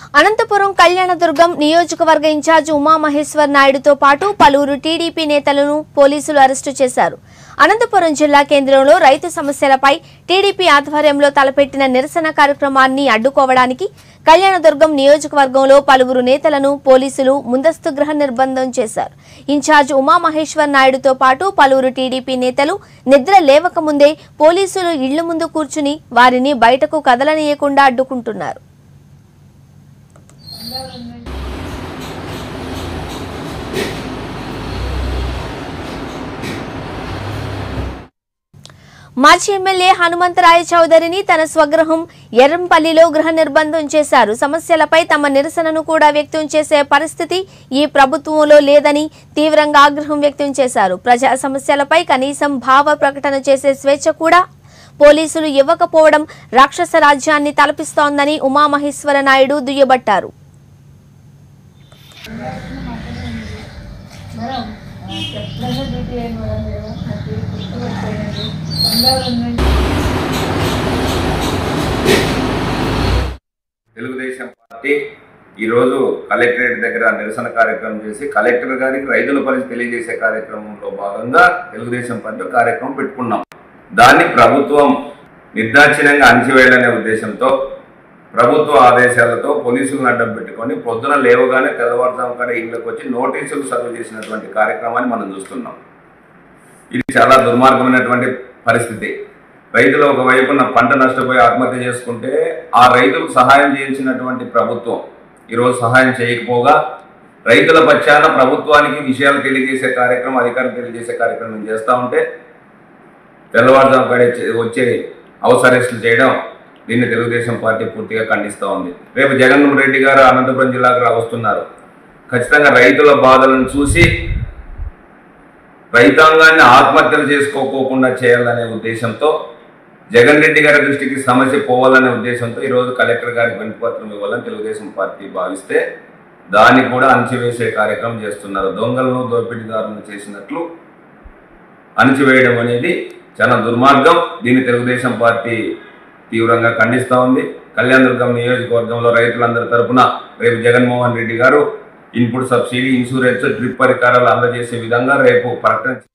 అనంతపురం కళ్యాణదుర్గం నియోజకవర్గ ఇన్ఛార్జ్ ఉమామహేశ్వర్ నాయుడుతో పాటు పలువురు టీడీపీ నేతలను పోలీసులు అరెస్టు చేశారు అనంతపురం జిల్లా కేంద్రంలో రైతు సమస్యలపై టీడీపీ ఆధ్వర్యంలో తలపెట్టిన నిరసన కార్యక్రమాన్ని అడ్డుకోవడానికి కళ్యాణదుర్గం నియోజకవర్గంలో పలువురు నేతలను పోలీసులు ముందస్తు గృహ నిర్బంధం చేశారు ఇన్ఛార్జ్ ఉమామహేశ్వర్ నాయుడుతో పాటు పలువురు టీడీపీ నేతలు నిద్ర లేవకముందే పోలీసులు ఇళ్ల ముందు కూర్చుని వారిని బయటకు కదలనీయకుండా అడ్డుకుంటున్నారు మాజీ ఎమ్మెల్యే హనుమంతరాయ చౌదరిని తన స్వగృహం ఎర్రంపల్లిలో గృహ నిర్బంధం చేశారు సమస్యలపై తమ నిరసనను కూడా వ్యక్తం చేసే పరిస్థితి ఈ ప్రభుత్వంలో లేదని తీవ్రంగా ఆగ్రహం వ్యక్తం చేశారు ప్రజా సమస్యలపై కనీసం భావ ప్రకటన చేసే స్వేచ్ఛ కూడా పోలీసులు ఇవ్వకపోవడం రాక్షస రాజ్యాన్ని తలపిస్తోందని ఉమామహేశ్వర నాయుడు దుయ్యబట్టారు మేడం చెప్పలేదు డ్యూటీ అయింది మేడం మీరు నాకు గుర్తుపడిపోయినది బంగారం ఉందండి తెలుగుదేశం పార్టీ ఈరోజు కలెక్టరేట్ దగ్గర నిరసన కార్యక్రమం చేసి కలెక్టర్ గారికి రైతుల పరిస్థితి తెలియజేసే కార్యక్రమంలో భాగంగా తెలుగుదేశం పార్టీ కార్యక్రమం పెట్టుకున్నాం దాన్ని ప్రభుత్వం నిర్దాక్షిణ్యంగా అణచివేయాలనే ఉద్దేశంతో ప్రభుత్వ ఆదేశాలతో పోలీసులను అడ్డం పెట్టుకొని పొద్దున లేవగానే తెల్లవారుజాము కాడ ఇళ్ళకి వచ్చి నోటీసులు సర్వ్ చేసినటువంటి కార్యక్రమాన్ని మనం చూస్తున్నాం ఇది చాలా దుర్మార్గమైనటువంటి పరిస్థితి రైతులు ఒకవైపున పంట నష్టపోయి ఆత్మహత్య చేసుకుంటే ఆ రైతులకు సహాయం చేయించినటువంటి ప్రభుత్వం ఈరోజు సహాయం చేయకపోగా రైతుల పక్షాన ప్రభుత్వానికి విషయాలు తెలియజేసే కార్యక్రమం అధికారులు తెలియజేసే కార్యక్రమం చేస్తూ ఉంటే తెల్లవారుజాము కాడే చే- వచ్చే హౌస్ అరెస్టులు చేయడం దీన్ని తెలుగుదేశం పార్టీ పూర్తిగా ఖండిస్తూ ఉంది రేపు జగన్మోహన్ రెడ్డి గారు అనంతపురం జిల్లాకు రా వస్తున్నారు ఖచ్చితంగా రైతుల బాధలను చూసి రైతాంగాన్ని ఆత్మహత్యలు చేసుకోకోకుండా చేయాలనే ఉద్దేశంతో జగన్ రెడ్డి గారి దృష్టికి సమస్య పోవాలనే ఉద్దేశంతో ఈరోజు కలెక్టర్ గారికి వినతిపత్రం ఇవ్వాలని తెలుగుదేశం పార్టీ భావిస్తే దాన్ని కూడా అణచివేసే కార్యక్రమం చేస్తున్నారు దొంగలను దోపిడీదారులను చేసినట్లు అణచివేయడం అనేది చాలా దుర్మార్గం దీన్ని తెలుగుదేశం పార్టీ తీవ్రంగా ఖండిస్తూ ఉంది కళ్యాణదుర్గం నియోజకవర్గంలో రైతులందరి తరపున రేపు జగన్మోహన్ రెడ్డి గారు ఇన్పుట్ సబ్సిడీ ఇన్సూరెన్స్ డ్రిప్ పరికరాలు అందజేసే విధంగా రేపు ప్రకటన